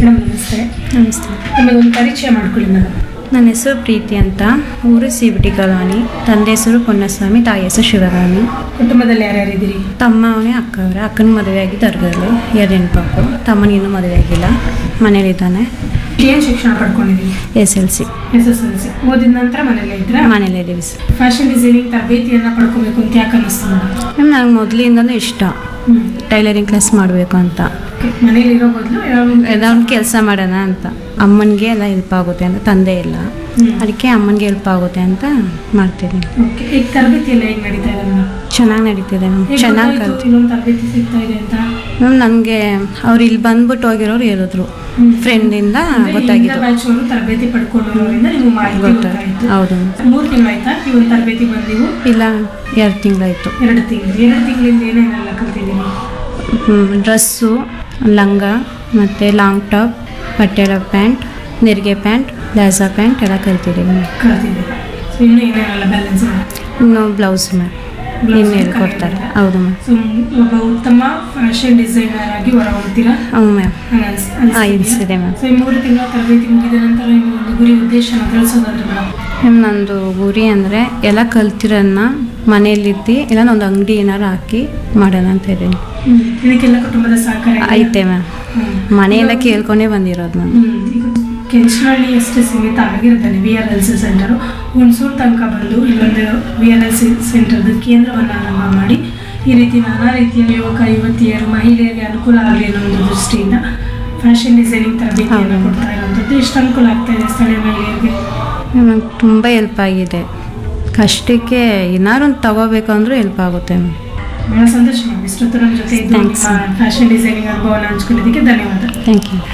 Madam ನಮಸ್ತೆ ನಮಸ್ತೆ ನಿಮಗೊಂದು ಪರಿಚಯ ಮಾಡ್ಕೊಳ್ಳಿ ಮೇಡಮ್ ನನ್ನ ಹೆಸರು ಪ್ರೀತಿ ಅಂತ ಊರು ಸಿಬಿಟಿ ಕಾಲೋನಿ ತಂದೆ ಹೆಸರು ಪೊನ್ನಸ್ವಾಮಿ ತಾಯಿ ಹೆಸರು ಶಿವರಾಮಿ ಕುಟುಂಬದಲ್ಲಿ ಯಾರ್ಯಾರಿದ್ದೀರಿ ತಮ್ಮ ಅವನೇ ಅಕ್ಕ ಅವರೇ ಅಕ್ಕನ ಮದುವೆಯಾಗಿ ದರ್ಗದಲ್ಲಿ ಎರಡು ಪಾಪು ತಮ್ಮನಿನ್ನೂ ಮದುವೆ ಆಗಿಲ್ಲ ಮನೇಲಿದ್ದಾನೆ ಏನು ಶಿಕ್ಷಣ ಪಡ್ಕೊಂಡಿದ್ದೀರಿ S L C S S L C ಓದಿದ ನಂತರ ಮನೇಲಿ ಇದ್ರ ಮನೇಲೇ ಇದ್ದೀವಿ ಸರ್ ಫ್ಯಾಷನ್ ಡಿಸೈನಿಂಗ್ ತರಬೇತಿಯನ್ನ ಪಡ್ಕೋಬೇಕು ಅಂತ ಯಾಕೆ ಅನ್ನಿಸ್ತು ಮೇಡಮ್ ಮ್ಯಾಮ್ ನಂಗೆ ಮೊದಲಿಂದನೂ ಇಷ್ಟ ಹ್ಮ್ ಟೈಲರಿಂಗ್ ಕ್ಲಾಸ್ ಮಾಡಬೇಕು ಅಂತ ಮನೇಲಿ ಇರೋ ಬದಲು ಏನೋ ಒಂದು ಕೆಲಸ ಮಾಡೋಣ ಅಂತ ಅಮ್ಮನಿಗೆ ಎಲ್ಲ ಹೆಲ್ಪ್ ಆಗುತ್ತೆ ಅಂತ ತಂದೆ ಇಲ್ಲ ಅದಕ್ಕೆ ಅಮ್ಮನಿಗೆ ಹೆಲ್ಪ್ ಆಗುತ್ತೆ ಅಂತ ಮಾಡ್ತಿದ್ದೀನಿ ಓಕೆ ಈಗ ತರಬೇತಿ ಎಲ್ಲ ಹೇಗೆ ನಡೀತಾ ಇದೆ ಮೇಡಮ್ ಚೆನ್ನಾಗಿ ನಡೀತಿದೆ ಮ್ಯಾಮ್ ಹೇಗೆ ಚೆನ್ನಾಗಿ ಗೊತ್ತಾಯ್ತು ಕಲ್ತು ಇನ್ನೊಂದು ತರಬೇತಿ ಸಿಗ್ತಾ ಇದೆ ಅಂತ ಮ್ಯಾಮ್ ನನಗೆ ಅವ್ರು ಇಲ್ಲಿ ಬಂದ್ಬಿಟ್ಟು ಹೋಗಿರೋರು ಹೇಳಿದ್ರು ಫ್ರೆಂಡಿಂದ ಗೊತ್ತಾಗಿತ್ತು ಬ್ಯಾಚ್ ಅವರು ತರಬೇತಿ ಪಡ್ಕೊಂಡಿರೋದ್ರಿಂದ ನಿಮ್ಗೆ ಮಾಹಿತಿ ಗೊತ್ತಾಯ್ತು ಹೌದು ಮೂರು ತಿಂಗಳಾಯ್ತಾ ಈ ಒಂದು ತರಬೇತಿ ಬಂದಿವು ಇಲ್ಲ ಎರಡು ತಿಂಗಳಾಯಿತು ಎರಡು ತಿಂಗಳು ಎರಡು ತಿಂಗಳಿಂದ ಏನೇನೆಲ್ಲ ಕಲ್ತಿದ್ದೀನಿ ಡ್ರೆಸ್ಸು ಲಂಗ ಮತ್ತು ಲಾಂಗ್ ಟಾಪ್ ಪಟ್ಟೆಲ ಪ್ಯಾಂಟ್ ನೆರಿಗೆ ಪ್ಯಾಂಟ್ ಲಾಸಾ ಪ್ಯಾಂಟ್ ಎಲ್ಲ ಕಲ್ತಿದ್ದೀವಿ ಕಲ್ತಿದ್ದೀನಿ ಸೊ ಇನ್ನೂ ಏನೇನೆಲ್ಲ ಬ್ಯಾಲೆನ್ಸ್ ಇನ್ನು ಬ್ಲೌಸ್ ಮ್ಯಾಮ್ ಇನ್ನು ಹೇಳ್ಕೊಡ್ತಾರೆ ಹೌದು ಮ್ಯಾಮ್ ಸೊ ಒಬ್ಬ ಉತ್ತಮ ಫ್ಯಾಷನ್ ಡಿಸೈನರ್ ಆಗಿ ಹೊರಹೊಮ್ತೀರಾ ಹ್ಞೂ ಮ್ಯಾಮ್ ನಂಗೆ ಅನ್ಸ್- ಹಾಂ ಅನ್ಸ್ತಿದ್ಯಾ? ಅನಿಸಿದೆ ಮ್ಯಾಮ್ ಸೊ ಈ ಮೂರು ತಿಂಗಳ ತರಬೇತಿ ಮುಗಿದ ನಂತರ ನಿಮ್ಮ ಒಂದು ಗುರಿ ಉದ್ದೇಶನ ತಿಳಿಸೋದಾದ್ರೆ ಮೇಡಮ್ ಮ್ಯಾಮ್ ನಂದು ಗುರಿ ಅಂದರೆ ಎಲ್ಲ ಕಲ್ತಿರೋದನ್ನ ಮನೇಲಿದ್ದು ಇಲ್ಲ ಒಂದು ಅಂಗಡಿ ಏನಾರು ಹಾಕಿ ಮಾಡೋಣ ಅಂತ ಇದ್ದೀನಿ ಇದಕ್ಕೆಲ್ಲ ಕುಟುಂಬದ ಸಹಕಾರ ಇದೆಯಾ? ಐತೆ ಮ್ಯಾಮ್ ಹ್ಮ್. ಮನೆಯೆಲ್ಲ ಕೇಳ್ಕೊಂಡೇ ಬಂದಿರೋದು ನಾನು ಹ್ಮ್. ಈಗ ಕೆಂಚನಹಳ್ಳಿ ಅಷ್ಟೇ ಸೀಮಿತ ಆಗಿರ್ತಾನೆ V R L C centre Hunsur ತನಕ ಬಂದು ಇಲ್ಲೊಂದು ವಿ ಆರ್ ಎಲ್ ಸಿ ಸೆಂಟರ್ದು ಕೇಂದ್ರವನ್ನು ಆರಂಭ ಮಾಡಿ ಈ ರೀತಿ ನಾನಾ ರೀತಿಯ ಯುವಕ ಯುವತಿಯರು ಮಹಿಳೆಯರಿಗೆ ಅನುಕೂಲ ಆಗಲಿ ಅನ್ನೋ ಒಂದು ದೃಷ್ಟಿಯಿಂದ ಫ್ಯಾಷನ್ ಡಿಸೈನಿಂಗ್ ತರಬೇತಿಯನ್ನು ಹೌದು. ಕೊಡ್ತಾ ಇರುವಂಥದ್ದು ಎಷ್ಟು ಅನುಕೂಲ ಆಗ್ತಾ ಇದೆ ಸ್ಥಳೀಯ ಮಹಿಳೆಯರಿಗೆ ನಂಗೆ ತುಂಬ ಹೆಲ್ಪ್ ಆಗಿದೆ ಕಷ್ಟಕ್ಕೆ ಏನಾರು ಒಂದು ತಗೋಬೇಕು ಅಂದರೂ ಹೆಲ್ಪ್ ಆಗುತ್ತೆ ಮ್ಯಾಮ್ ಬಹಳ ಸಂತೋಷ ಮ್ಯಾಮ್ ಇಷ್ಟೊತ್ತು ನಮ್ಮ ಜೊತೆ ಇದ್ದು Thanks. ಫ್ಯಾಷನ್ ಡಿಸೈನಿಂಗ್ ಅನುಭವನ ಹಂಚ್ಕೊಂಡಿದ್ದಕ್ಕೆ ಧನ್ಯವಾದ ಥ್ಯಾಂಕ್ ಯು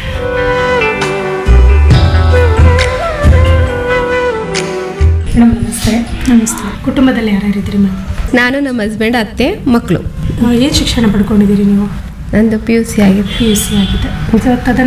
ಮೇಡಮ್ ನಮಸ್ತೆ ನಮಸ್ತೆ ಕುಟುಂಬದಲ್ಲಿ ಯಾರ್ಯಾರಿದ್ದೀರಿ ಮ್ಯಾಮ್ ನಾನು ನಮ್ಮ ಹಸ್ಬೆಂಡ್ ಅತ್ತೆ ಮಕ್ಕಳು ಏನು ಶಿಕ್ಷಣ ಪಡ್ಕೊಂಡಿದ್ದೀರಿ ನೀವು ನಂದು ಪಿ ಯು ಸಿ ಆಗಿದೆ ಪಿ ಯು ಸಿ ಆಗಿದೆ ಸೊ ತದ